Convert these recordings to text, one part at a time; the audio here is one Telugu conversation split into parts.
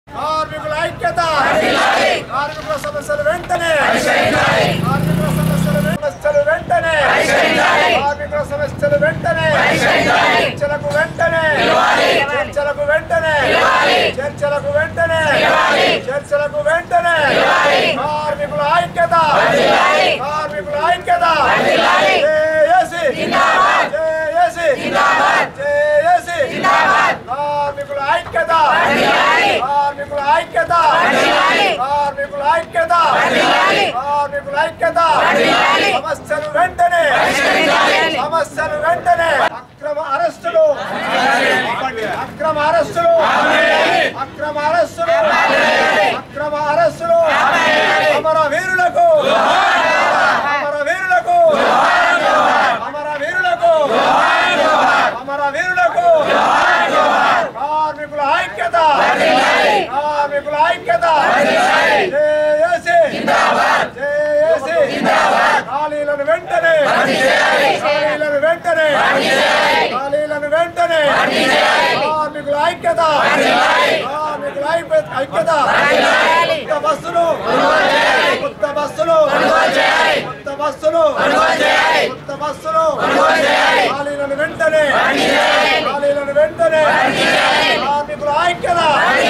కార్మికుల ఐక్యత కార్మికుల సమస్యలు వెంటనే కార్మికుల సమస్యలు సమస్యలు వెంటనే కార్మికుల సమస్యలు వెంటనే చర్చలకు వెంటనే చర్చలకు వెంటనే చర్చలకు వెంటనే చర్చలకు వెంటనే కార్మికుల ఐక్యత కార్మికుల ఐక్యత జేఏసీ జేఏసీ జేఏసీ కార్మికుల ఐక్యత కార్మికుల ఐక్యత కార్మికుల ఐక్యత కార్మికుల ఐక్యత సమస్యలు వెంటనే సమస్యలు వెంటనే అక్రమ అరెస్టులు అక్రమ అరెస్టులు అక్రమ అరెస్టులు అక్రమ అరెస్టులు అమర వీరులకు అమర వీరులకు అమర వీరులకు అమర వీరులకు కార్మికుల ఐక్యత కార్మికుల ఐక్యత జేఏసీ జేఏసీ ఖాళీలను వెంటనే ఖాళీలను వెంటనే ఖాళీలను వెంటనే కార్మికుల ఐక్యత కార్మికుల ఐక్య- ఐక్యత కొత్త బస్సులు కొత్త బస్సులు కొత్త బస్సులు కొత్త బస్సులు ఖాళీలను వెంటనే ఖాళీలను వెంటనే కార్మికుల ఐక్యత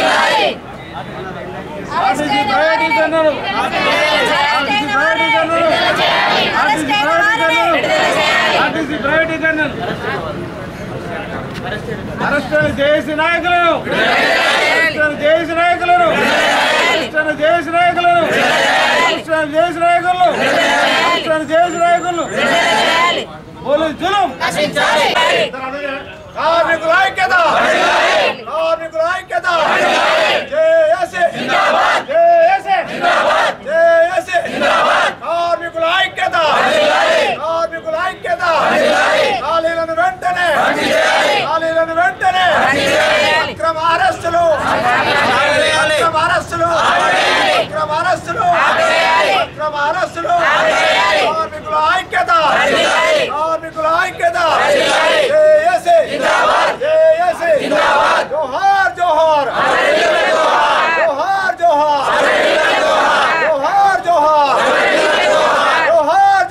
ఆర్టీసీ ప్రైవేటీకరణలు ఆర్టీసీ ప్రైవేటీకరణలు ఆర్టీసీ ప్రైవేటీకరణలు ఆర్టీసీ ప్రైవేటీకరణలు అరెస్టులు చేసి నాయకులను అరెస్టులు చేసి నాయకులను అరెస్టులు చేసి నాయకులను అరెస్టులు చేసి నాయకులను అరెస్టులు చేసి నాయకులను పోలీసు జులుం కార్మికుల ఐక్యత కార్మికుల ఐక్యత జేఏసీ జేఏసీ జేఏసీ కార్మికుల ఐక్యత కార్మికుల ఐక్యత ఖాళీలను వెంటనే ఖాళీలను వెంటనే అక్రమ అరెస్టులు అక్రమ అరెస్టులు అక్రమ అరెస్టులు అక్రమ అరెస్టులు కార్మికుల ఐక్యత కార్మికుల ఐక్యత జేఏసీ జేఏసీ జోహార్ జోహార్ జోహార్ జోహార్ జోహార్ జోహార్ జోహార్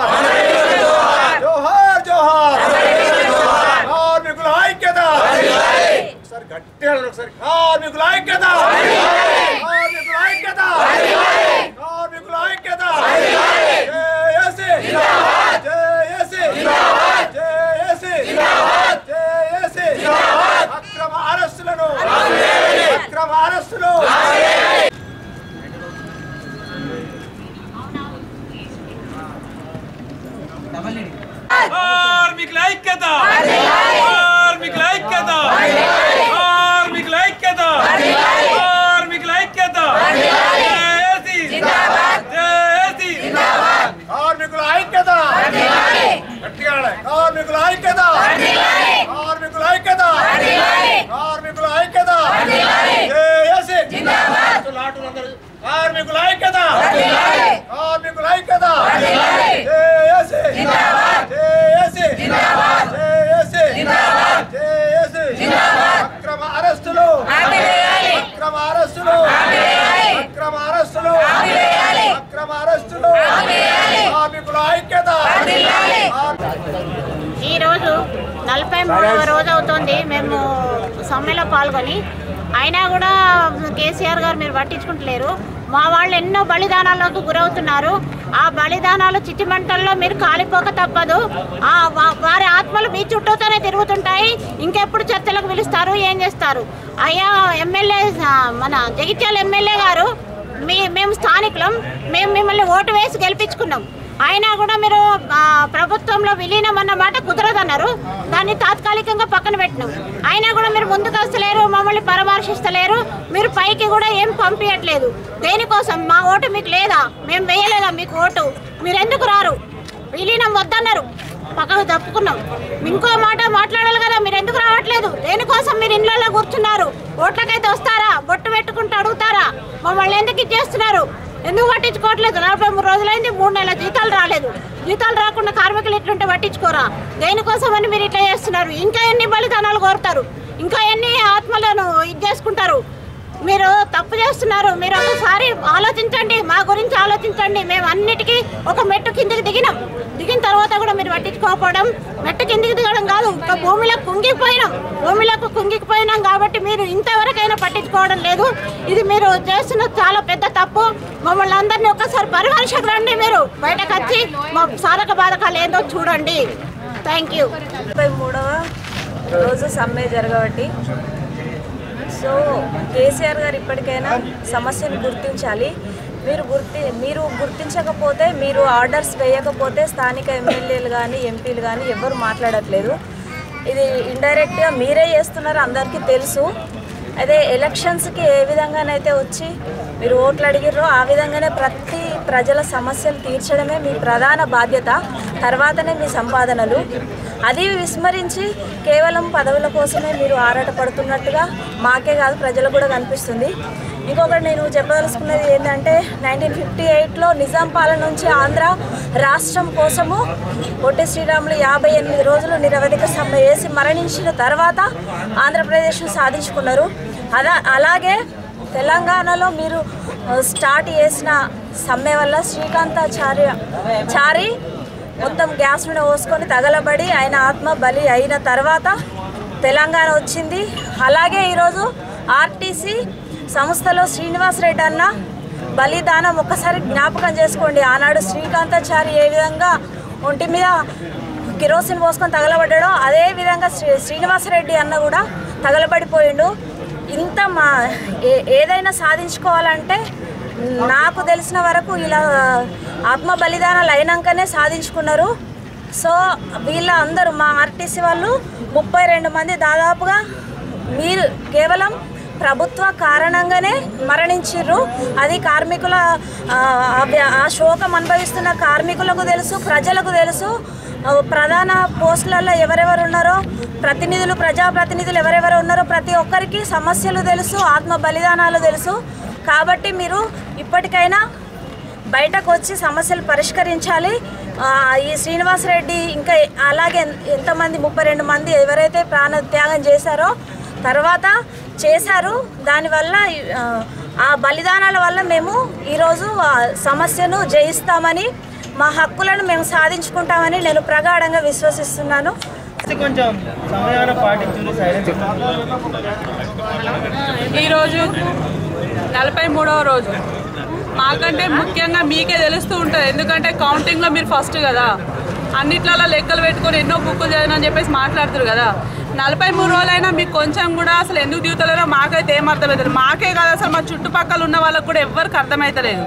జోహార్ జోహార్ జోహార్ కార్మికుల ఐక్యత ఒకసారి గట్టిగా అనండి ఒకసారి కార్మికుల ఐక్యత కార్మికుల ఐక్యత కార్మికుల ఐక్యత జేఏసీ జేఏసీ జేఏసీ జేఏసీ అక్రమ అరెస్టులను అక్రమ అరెస్టులు కార్మికుల ఐక్యత కార్మికుల ఐక్యత కార్మికుల ఐక్యత కార్మికుల ఐక్యత జేఏసీ జేఏసీ కార్మికుల ఐక్యత గట్టిగా అనాలి. కార్మికుల ఐక్యత కార్మికుల ఐక్యత కార్మికుల ఐక్యత జేఏసీ. లాటులందరూ. కార్మికుల ఐక్యత కార్మికుల ఐక్యత జేఏసీ. జేఏసీ. జేఏసీ. జేఏసీ. అక్రమ అరెస్టులు అక్రమ అరెస్టులు అక్రమ అరెస్టులు అక్రమ అరెస్టులు కార్మికుల ఐక్యత ఈరోజు నలభై మూడవ రోజు అవుతుంది మేము సమ్మెలో పాల్గొని అయినా కూడా కేసీఆర్ గారు మీరు పట్టించుకుంటలేరు మా వాళ్ళు ఎన్నో బలిదానాలకు గురవుతున్నారు ఆ బలిదానాలు చిచ్చిమంటల్లో మీరు కాలిపోక తప్పదు ఆ వా- వారి ఆత్మలు మీ చుట్టూతోనే తిరుగుతుంటాయి ఇంకెప్పుడు చర్చలకు పిలుస్తారు ఏం చేస్తారు అయ్యా ఎమ్మెల్యే మన జగిత్యాల ఎమ్మెల్యే గారు మీ మేము స్థానికులం మేము మిమ్మల్ని ఓటు వేసి గెలిపించుకున్నాం అయినా కూడా మీరు ఆ, ప్రభుత్వంలో విలీనం అన్న మాట కుదరదన్నారు దాన్ని తాత్కాలికంగా పక్కన పెట్టినాం అయినా కూడా మీరు ముందుకు వస్తలేరు మమ్మల్ని పరామర్శిస్తలేరు మీరు పైకి కూడా ఏం పంపించట్లేదు దేనికోసం మా ఓటు మీకు లేదా మేము వేయలేదా మీకు ఓటు మీరు ఎందుకు రారు విలీనం వద్దన్నారు పక్కకు తప్పుకున్నాం ఇంకో మాట మాట్లాడాలి కదా మీరు ఎందుకు రావట్లేదు దేనికోసం మీరు ఇళ్ళలో కూర్చున్నారు ఓట్లకైతే వస్తారా బొట్టు పెట్టుకుంటూ అడుగుతారా మమ్మల్ని ఎందుకు ఇచ్చేస్తున్నారు ఎందుకు పట్టించుకోవట్లేదు నలభై మూడు రోజులైంది మూడు నెలల జీతాలు రాలేదు జీతాలు రాకుండా కార్మికులు ఇట్లుంటే పట్టించుకోరా దేనికోసం అని మీరు ఇట్లా చేస్తున్నారు ఇంకా ఎన్ని బలిదానాలు కోరుతారు ఇంకా ఎన్ని ఆత్మలను ఇది చేసుకుంటారు మీరు తప్పు చేస్తున్నారు మీరు ఒకసారి ఆలోచించండి మా గురించి ఆలోచించండి మేము అన్నిటికీ ఒక మెట్టు కిందికి దిగినాం దిగిన తర్వాత కూడా మీరు పట్టించుకోకపోవడం మెట్టు కిందికి దిగడం కాదు ఒక భూమిలో కుంగిపోయినాం భూమిలోకి కుంగిపోయినాం కాబట్టి మీరు ఇంతవరకైనా పట్టించుకోవడం లేదు ఇది మీరు చేస్తున్న చాలా పెద్ద తప్పు మమ్మల్ని అందరినీ ఒకసారి పరిమర్శకు రండి మీరు బయటకు వచ్చి మా సాధక బాధకాలు ఏందో చూడండి థ్యాంక్ యూ ముప్పై మూడవ రోజు సమ్మె జరగబట్టి సో కేసీఆర్ గారు ఇప్పటికైనా సమస్యను గుర్తించాలి మీరు గుర్తి మీరు గుర్తించకపోతే మీరు ఆర్డర్స్ వేయకపోతే స్థానిక ఎమ్మెల్యేలు కానీ ఎంపీలు కానీ ఎవరు మాట్లాడట్లేదు ఇది ఇండైరెక్ట్గా మీరే చేస్తున్నారు అందరికీ తెలుసు అదే ఎలక్షన్స్కి ఏ విధంగానైతే వచ్చి మీరు ఓట్లు అడిగిర్రో ఆ విధంగానే ప్రతి ప్రజల సమస్యలు తీర్చడమే మీ ప్రధాన బాధ్యత తర్వాతనే మీ సంపాదనలు అది విస్మరించి కేవలం పదవుల కోసమే మీరు ఆరాటపడుతున్నట్టుగా మాకే కాదు ప్రజలకు కూడా కనిపిస్తుంది ఇంకొకటి నేను చెప్పదలుచుకున్నది ఏంటంటే నైన్టీన్ ఫిఫ్టీ ఎయిట్లో నిజాం పాలన నుంచి ఆంధ్ర రాష్ట్రం కోసము పొట్టి శ్రీరాములు యాభై ఎనిమిది రోజులు నిరవధిక సమ్మె వేసి మరణించిన తర్వాత ఆంధ్రప్రదేశ్ను సాధించుకున్నారు అలా అలాగే తెలంగాణలో మీరు ఆ, స్టార్ట్ చేసిన సమ్మె వల్ల శ్రీకాంతాచార్య చారి మొత్తం గ్యాస్ నూనె పోసుకొని తగలబడి ఆయన ఆత్మ బలి అయిన తర్వాత తెలంగాణ వచ్చింది అలాగే ఈరోజు ఆర్టీసీ సంస్థలో శ్రీనివాస్ రెడ్డి అన్న బలిదానం ఒక్కసారి జ్ఞాపకం చేసుకోండి ఆనాడు శ్రీకాంతాచారి ఏ విధంగా ఒంటి మీద కిరోసిన్ పోసుకొని తగలబడ్డాడో అదే విధంగా శ్రీ శ్రీనివాసరెడ్డి అన్న కూడా తగలబడిపోయిండు ఇంత మా ఏ ఏదైనా సాధించుకోవాలంటే నాకు తెలిసిన వరకు ఇలా ఆత్మ బలిదానాలు అయినాకనే సాధించుకున్నారు సో వీళ్ళ అందరూ మా ఆర్టీసీ వాళ్ళు ముప్పై రెండు మంది దాదాపుగా మీరు కేవలం ప్రభుత్వ కారణంగానే మరణించిర్రు అది కార్మికుల ఆ, ఆ వ్య- ఆ శోకం అనుభవిస్తున్న కార్మికులకు తెలుసు ప్రజలకు తెలుసు ఆ, ప్రధాన పోస్టులలో ఎవరెవరు ఉన్నారో ప్రతినిధులు ప్రజాప్రతినిధులు ఎవరెవరు ఉన్నారో ప్రతి ఒక్కరికి సమస్యలు తెలుసు ఆత్మ బలిదానాలు తెలుసు కాబట్టి మీరు ఇప్పటికైనా బయటకు వచ్చి సమస్యలు పరిష్కరించాలి ఆ, ఈ శ్రీనివాసరెడ్డి ఇంకా అలాగే ఎంతమంది ముప్పై రెండు మంది ఎవరైతే ప్రాణ త్యాగం చేశారో తర్వాత చేశారు దానివల్ల ఆ, ఆ బలిదానాల వల్ల మేము ఈరోజు ఆ సమస్యను జయిస్తామని మా హక్కులను మేము సాధించుకుంటామని నేను ప్రగాఢంగా విశ్వసిస్తున్నాను కొంచెం సమయాన పాటించుంది సైలెన్స్ ఈరోజు నలభై మూడవ రోజు మాకంటే ముఖ్యంగా మీకే తెలుస్తూ ఉంటుంది ఎందుకంటే కౌంటింగ్లో మీరు ఫస్ట్ కదా అన్నిట్లలో లెక్కలు పెట్టుకొని ఎన్నో బుక్కులు చదివినని చెప్పేసి మాట్లాడుతారు కదా నలభై మూడు రోజులైనా మీకు కొంచెం కూడా అసలు ఎందుకు దిగుతలేరో మాకైతే ఏం అర్థమవుతుంది మాకే కాదు అసలు మా చుట్టుపక్కల ఉన్న వాళ్ళకు కూడా ఎవ్వరికి అర్థమవుతలేదు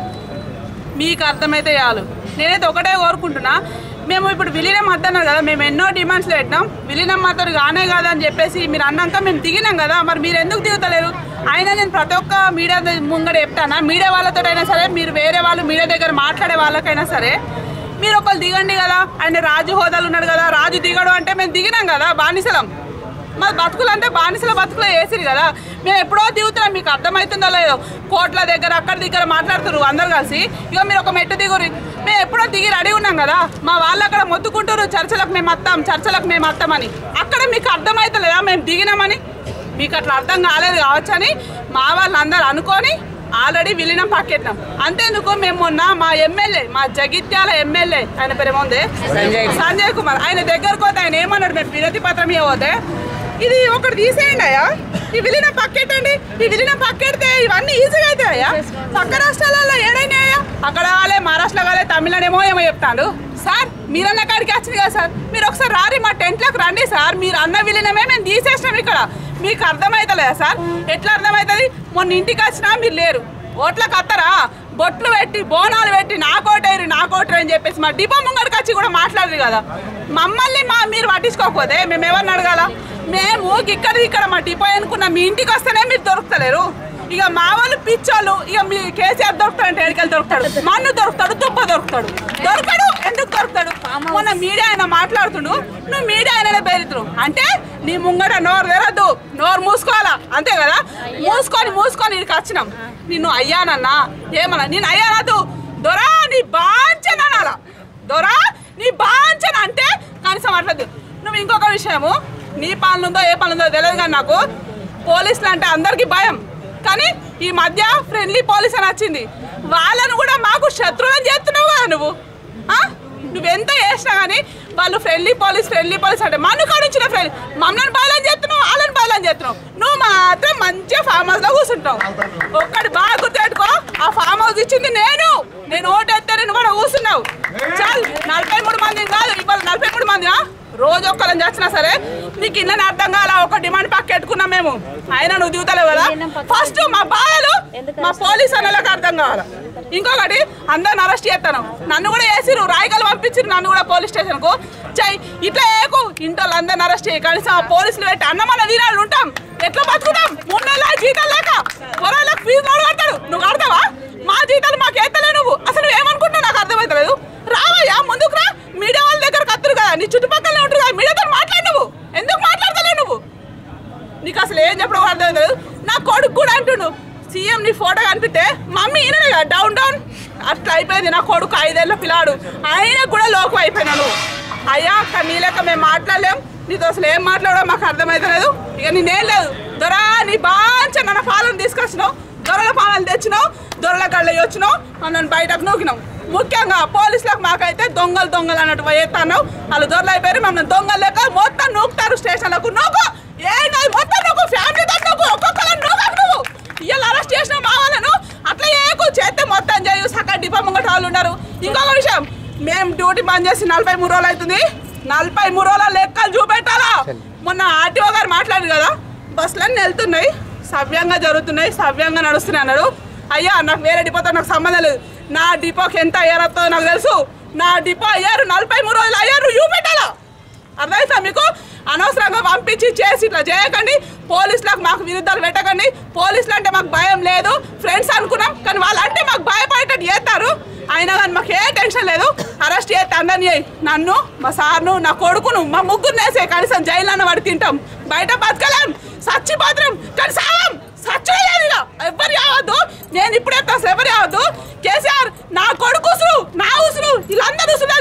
మీకు అర్థమైతే చాలు నేనైతే ఒకటే కోరుకుంటున్నా మేము ఇప్పుడు విలీనం అద్దన్నారు కదా మేము ఎన్నో డిమాండ్స్ పెట్టినాం విలీనం మాత్రం కానే కాదు అని చెప్పేసి మీరు అన్నాక మేము దిగినాం కదా మరి మీరు ఎందుకు దిగుతలేరు అయినా నేను ప్రతి ఒక్క మీడియా ముంగడ చెప్తానా మీడియా వాళ్ళతో అయినా సరే మీరు వేరే వాళ్ళు మీడియా దగ్గర మాట్లాడే వాళ్ళకైనా సరే మీరు ఒకళ్ళు దిగండి కదా ఆయన రాజు హోదాలు ఉన్నాడు కదా రాజు దిగడు అంటే మేము దిగినాం కదా బానిసలం మా బతుకులు అంటే బానిసల బతుకులు వేసిరు కదా మేము ఎప్పుడో దిగుతున్నాం మీకు అర్థమవుతుందో లేదో కోట్ల దగ్గర అక్కడ దగ్గర మాట్లాడుతున్నారు అందరు కలిసి ఇక మీరు ఒక మెట్టు దిగురు మేము ఎప్పుడో దిగి రెడీ ఉన్నాం కదా మా వాళ్ళు అక్కడ మొత్తుకుంటారు చర్చలకు మేము వస్తాం చర్చలకు మేము వస్తామని అక్కడ మీకు అర్థమవుతలేదా మేము దిగినామని మీకు అట్లా అర్థం కాలేదు కావచ్చని మా వాళ్ళు అందరు అనుకొని ఆల్రెడీ విలీనం పక్కెట్టాం అంతేందుకు మేము మొన్న మా ఎమ్మెల్యే మా జగిత్యాల ఎమ్మెల్యే ఆయన పేరు ఏముంది సంజయ్ కుమార్ ఆయన దగ్గరకు పోతే ఆయన ఏమన్నాడు మేము వినతి పత్రం ఇవ్వబోతే ఇది ఒకటి తీసేయండి అయ్యా ఈ విలీనం పక్కెట్టండి ఈ విలీనం పక్కెడితే ఇవన్నీ ఈజీగా అవుతాయా పక్క రాష్ట్రాలలో ఏడైనాయా అక్కడ కాలే మహారాష్ట్ర కాలే తమిళనేమో ఏమో చెప్తాడు సార్ మీరన్న కాడికి వచ్చింది కదా సార్ మీరు ఒకసారి రారి మా టెంట్లోకి రండి సార్ మీరు అన్న విలీనమే మేము తీసేసినాం ఇక్కడ మీకు అర్థమవుతలేదా సార్ ఎట్లా అర్థమవుతుంది మొన్న ఇంటికి వచ్చినా మీరు లేరు ఓట్లకు వస్తారా బొట్లు పెట్టి బోనాలు పెట్టి నా కోటేరు నా కోటరు అని చెప్పేసి మా డిపో ముంగడికి వచ్చి కూడా మాట్లాడరు కదా మమ్మల్ని మా మీరు పట్టించుకోకపోతే మేము ఎవరిని అడగాల మేము ఇక్కడ ఇక్కడ మా డిపో అనుకున్న మీ ఇంటికి వస్తేనే మీరు దొరుకుతలేరు ఇక మా వాళ్ళు పిచ్చోళ్ళు ఇక మీ కేసీఆర్ దొరుకుతాడంటే ఎడికెళ్ళి దొరుకుతాడు మన్ను దొరుకుతాడు తుప్ప దొరుకుతాడు దొరకడు ఎందుకు దొరుకుతాడు మొన్న మీడియా ఆయన మాట్లాడుతుండు నువ్వు మీడియా ఆయన పేరుతురు అంటే నీ ముంగట నోరు తెరద్దు నోరు మూసుకోవాలా అంతే కదా మూసుకొని మూసుకొని ఇక్కడికి వచ్చినాం నిన్ను అయ్యానన్నా ఏమన్నా నేను అయ్యానదు దొరా నీ బాంచన అనాలా దొరా నీ బాంచన అంటే కనీసం అట్లదు నువ్వు ఇంకొక విషయము నీ పాలన ఉందో ఏ పాలన ఉందో తెలియదు కానీ నాకు పోలీసులు అంటే అందరికీ భయం కానీ ఈ మధ్య ఫ్రెండ్లీ పోలీస్ అని వచ్చింది వాళ్ళను కూడా మాకు శత్రువులను చేస్తున్నావు కదా నువ్వు ఆ? నువ్వెంత చేసినా కానీ వాళ్ళు ఫ్రెండ్లీ పోలీస్ ఫ్రెండ్లీ పోలీస్ అంటే మన్ను కాడించిన ఫ్రెండ్ మమ్మల్ని బాలని చేస్తున్నావు వాళ్ళని బాలని చేస్తున్నావు నువ్వు మాత్రం మంచిగా ఫామ్ హౌస్ లో కూర్చుంటావు ఒక్కటి బాగా గుర్తుపెట్టుకో ఆ ఫామ్ హౌస్ ఇచ్చింది నేను నేను ఓటు ఎత్తే నేను కూడా కూర్చున్నావు చాలు నలభై మూడు మంది కాదు ఇవాళ నలభై మూడు మంది రోజు ఒక్కరిని చేసినా సరే నీకు ఇన్న అర్థం కాల ఒక డిమాండ్ పక్క పెట్టుకున్నాం మేము అయినా నువ్వు దిగుతలేవు కదా ఫస్ట్ మా బాధలు మా పోలీస్ అన్నలకు అర్థం కావాలి ఇంకొకటి అందరిని అరెస్ట్ చేస్తాను నన్ను కూడా వేసిరు రాయగలు పంపించిరు నన్ను కూడా పోలీస్ స్టేషన్ కు చై ఇట్లా ఏకు ఇంట్లో అందరిని అరెస్ట్ చేయి కనీసం ఆ పోలీసులు పెట్టి అన్నమన్న వీరాలు ఉంటాం ఎట్లా బతుకుతాం మూడు నెలల జీతాలు లేక పొరాలకు ఫీజు నోడు కడతాడు నువ్వు కడతావా మా జీతాలు మాకు ఎత్తలే నువ్వు అసలు నువ్వు ఏమనుకుంటున్నావు నాకు అర్థమవుతలేదు రావయ్యా ముందుకు రా మీడియా వాళ్ళ దగ్గర కత్తురు కదా నీ చుట్టుపక్కలనే ఉంటారు కదా మీడియాతో మాట్లాడు నువ్వు ఎందుకు మాట్లాడతలేవు నువ్వు నీకు అసలు ఏం చెప్పడం అర్థం లేదు నా కొడుకు కూడా అంటుండు సీఎం నీ ఫోటో కనిపిస్తే మమ్మీ ఈయననే కదా డౌన్ డౌన్ అట్లా అయిపోయింది నా కొడుకు ఐదేళ్ల పిల్లాడు ఆయన కూడా లోకం అయిపోయినాను అయ్యా అక్క నీ లెక్క మేము మాట్లాడలేం నీతో అసలు ఏం మాట్లాడో మాకు అర్థమైతలేదు ఇక నేనేం లేదు దొరా నీ బాంచ నన్న పాలను తీసుకొచ్చినావు దొరల పాలన తెచ్చినావు దొరల కళ్ళ వచ్చినావు నన్ను బయటకు నూకినావు ముఖ్యంగా పోలీసులకు మాకైతే దొంగలు దొంగలు అన్నట్టు వేస్తాను వాళ్ళు దొరలు అయిపోయారు మమ్మల్ని దొంగలు లెక్క మొత్తం నూకుతారు స్టేషన్లకు నూకు ఏంటి మొత్తం నువ్వు ఫ్యామిలీతో నువ్వు ఒక్కొక్కరు నూకకు నువ్వు ఇవాళ అరెస్ట్ చేసిన మా వాళ్ళను అట్లా ఏకు చేస్తే మొత్తం చేయు సగం డిపా ముంగట వాళ్ళు ఉన్నారు ఇంకొక విషయం మేము డ్యూటీ బంద్ చేసి నలభై మూడు రోజులు అవుతుంది నలభై మూడు రోజుల లెక్కలు చూపెట్టాలా మొన్న ఆర్టీఓ గారు మాట్లాడారు కదా బస్సులన్నీ వెళ్తున్నాయి సవ్యంగా జరుగుతున్నాయి సవ్యంగా నడుస్తున్నాయి అన్నాడు అయ్యా నాకు వేరే డిపోతో నాకు సంబంధం లేదు నా డిపోకి ఎంత అయ్యారో నాకు తెలుసు నా డిపో అయ్యారు నలభై మూడు రోజులు అయ్యారు చూపెట్టాలా అర్థమైతే మీకు అనవసరంగా పంపించి చేసి ఇట్లా చేయకండి పోలీసులకు మాకు విరుద్ధాలు పెట్టకండి పోలీసులు అంటే మాకు భయం లేదు ఫ్రెండ్స్ అనుకున్నాం కానీ వాళ్ళు అంటే మాకు భయపడేటట్టు చేస్తారు అయినా కానీ మాకు ఏ టెన్షన్ లేదు అరెస్ట్ చేస్తే అందరినీ చేయి. నన్ను మా సార్ను నా కొడుకును మా ముగ్గురు వేసే కనీసం జైలు అన్న వాడి తింటాం బయట బతకలేం చచ్చిపోతాం కానీ సావం సచ్చలేదు ఇక ఎవరు రావద్దు నేను ఇప్పుడే అసలు ఎవరు రావద్దు కేసీఆర్ నా కొడుకు ఉసురు నా ఉసురు వీళ్ళందరూ ఉసురు